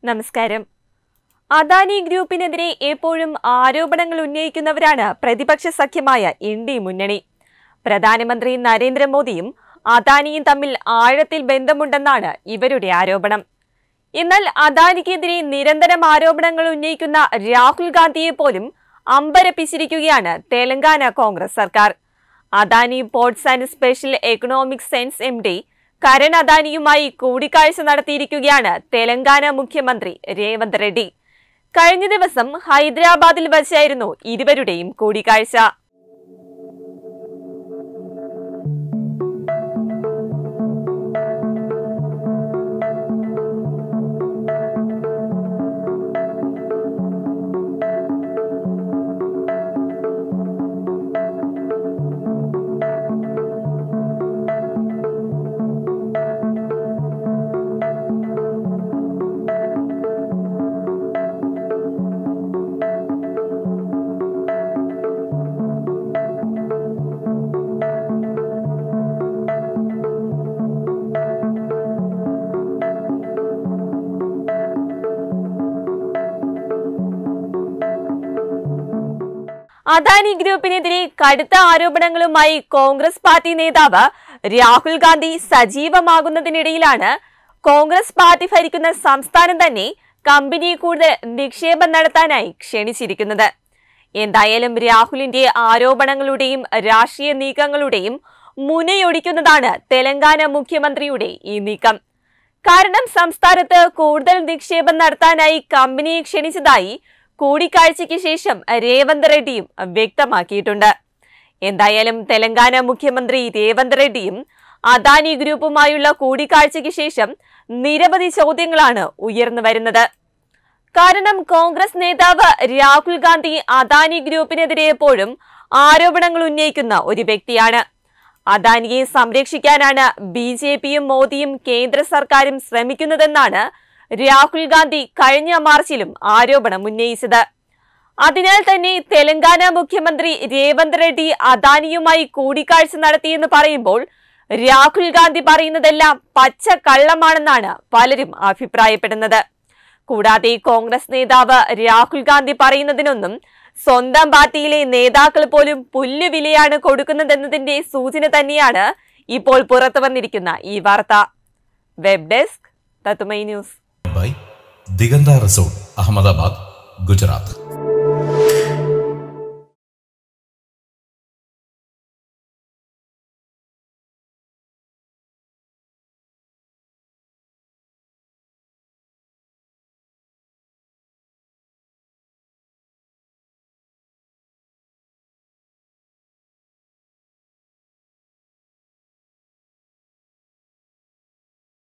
നമസ്കാരം അദാനി ഗ്രൂപ്പിനെതിരെ എപ്പോഴും ആരോപണങ്ങൾ ഉന്നയിക്കുന്നവരാണ് പ്രതിപക്ഷ സഖ്യമായ എൻ ഡി മുന്നണി പ്രധാനമന്ത്രി നരേന്ദ്രമോദിയും അദാനിയും തമ്മിൽ ആഴത്തിൽ ബന്ധമുണ്ടെന്നാണ് ഇവരുടെ ആരോപണം എന്നാൽ അദാനിക്കെതിരെ നിരന്തരം ആരോപണങ്ങൾ ഉന്നയിക്കുന്ന രാഹുൽ ഗാന്ധിയെ പോലും അമ്പരപ്പിച്ചിരിക്കുകയാണ് തെലങ്കാന കോൺഗ്രസ് സർക്കാർ Adani ports and special economic sense M D Karan അദാനിയുമായി കൂടിക്കാഴ്ച നടത്തിയിരിക്കുകയാണ് തെലങ്കാന മുഖ്യമന്ത്രി രേവന്ത് റെഡ്ഡി കഴിഞ്ഞ ദിവസം ഹൈദരാബാദിൽ വച്ചായിരുന്നു ഇരുവരുടെയും കൂടിക്കാഴ്ച അദാനി ഗ്രൂപ്പിനെതിരെ കടുത്ത ആരോപണങ്ങളുമായി കോൺഗ്രസ് പാർട്ടി നേതാവ് രാഹുൽ ഗാന്ധി സജീവമാകുന്നതിനിടയിലാണ് കോൺഗ്രസ് പാർട്ടി ഭരിക്കുന്ന സംസ്ഥാനം തന്നെ കമ്പനിയെ കൂടുതൽ നിക്ഷേപം നടത്താനായി ക്ഷണിച്ചിരിക്കുന്നത് എന്തായാലും രാഹുലിന്റെ ആരോപണങ്ങളുടെയും രാഷ്ട്രീയ നീക്കങ്ങളുടെയും മുനയൊടിക്കുന്നതാണ് തെലങ്കാന മുഖ്യമന്ത്രിയുടെ ഈ നീക്കം കാരണം സംസ്ഥാനത്ത് കൂടുതൽ നിക്ഷേപം നടത്താനായി കമ്പനിയെ ക്ഷണിച്ചതായി കൂടിക്കാഴ്ചയ്ക്ക് ശേഷം രേവന്ത് റെഡ്ഡിയും വ്യക്തമാക്കിയിട്ടുണ്ട് എന്തായാലും തെലങ്കാന മുഖ്യമന്ത്രി രേവന്ത് റെഡ്ഡിയും അദാനി ഗ്രൂപ്പുമായുള്ള കൂടിക്കാഴ്ചയ്ക്ക് ശേഷം നിരവധി ചോദ്യങ്ങളാണ് ഉയർന്നു വരുന്നത് കാരണം കോൺഗ്രസ് നേതാവ് രാഹുൽ ഗാന്ധി അദാനി ഗ്രൂപ്പിനെതിരെ എപ്പോഴും ആരോപണങ്ങൾ ഉന്നയിക്കുന്ന ഒരു വ്യക്തിയാണ് അദാനിയെ സംരക്ഷിക്കാനാണ് ബി ജെ പിയും മോദിയും കേന്ദ്ര സർക്കാരും ശ്രമിക്കുന്നതെന്നാണ് രാഹുൽ ഗാന്ധി കഴിഞ്ഞ മാർച്ചിലും ആരോപണം ഉന്നയിച്ചത് അതിനാൽ തന്നെ തെലങ്കാന മുഖ്യമന്ത്രി രേവന്ത് റെഡ്ഡി അദാനിയുമായി കൂടിക്കാഴ്ച നടത്തിയെന്ന് പറയുമ്പോൾ രാഹുൽ ഗാന്ധി പറയുന്നതെല്ലാം പച്ച കള്ളമാണെന്നാണ് പലരും അഭിപ്രായപ്പെടുന്നത് കൂടാതെ കോൺഗ്രസ് നേതാവ് രാഹുൽ ഗാന്ധി പറയുന്നതിനൊന്നും സ്വന്തം പാർട്ടിയിലെ നേതാക്കൾ പോലും പുല്ലുവിലയാണ് കൊടുക്കുന്നതെന്നതിന്റെ സൂചന തന്നെയാണ് ഇപ്പോൾ പുറത്തു വന്നിരിക്കുന്ന ഈ വാർത്ത വെബ് ഡെസ്ക് തത്തുമൈ news by Digantha resort Ahmedabad Gujarat